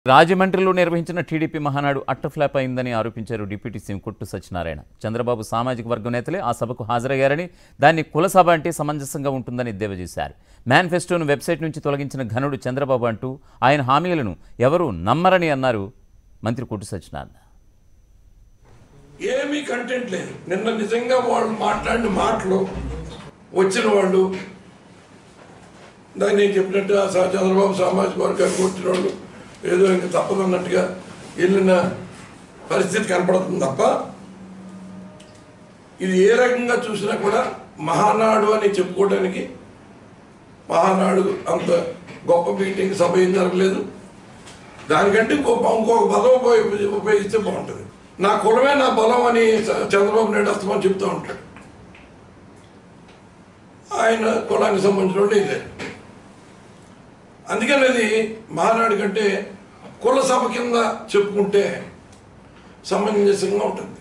రాజమండ్రిలో నిర్వహించిన టీడీపీ మహానాడు అట్టఫ్లాప్ అయిందని ఆరోపించారు డిప్యూటీ సీఎం కొట్టు సత్యనారాయణ చంద్రబాబు సామాజిక వర్గం నేతలే ఆ సభకు హాజరయ్యారని దాన్ని కుల సభ అంటే సమంజసంగా ఉంటుందని ఎద్దేవా చేశారు మేనిఫెస్టోను వెబ్సైట్ నుంచి తొలగించిన ఘనుడు చంద్రబాబు అంటూ ఆయన హామీలను ఎవరూ నమ్మరని అన్నారు మంత్రి కొట్టు సత్యనారాయణ ఏమీ కంటెంట్ లేదు నిన్న నిజంగా వాళ్ళు మాట్లాడిన మాటలు వచ్చిన వాళ్ళు దాన్ని నేను చెప్పినట్టు ఆ సా- చంద్రబాబు సామాజిక వర్గానికి వచ్చిన వాళ్ళు ఏదో ఇంక తప్పదన్నట్టుగా వెళ్ళిన పరిస్థితి కనపడుతుంది తప్ప ఇది ఏ రకంగా చూసినా కూడా మహానాడు అని చెప్పుకోవడానికి మహానాడు అంత గొప్ప మీటింగ్ సభ ఏం జరగలేదు దానికంటే ఇంకో ఇంకొక పదం ఉపయోగి- ఉపయోగిస్తే బాగుంటుంది నా కులమే నా బలం అని చ- చంద్రబాబు నాయుడు అస్తమని చెప్తూ ఉంటాడు ఆయన కులానికి సంబంధించిన వాళ్ళు ఇదే అందుకని అది మహానాడు కంటే కుల సభ కింద చెప్పుకుంటే సమంజసంగా ఉంటుంది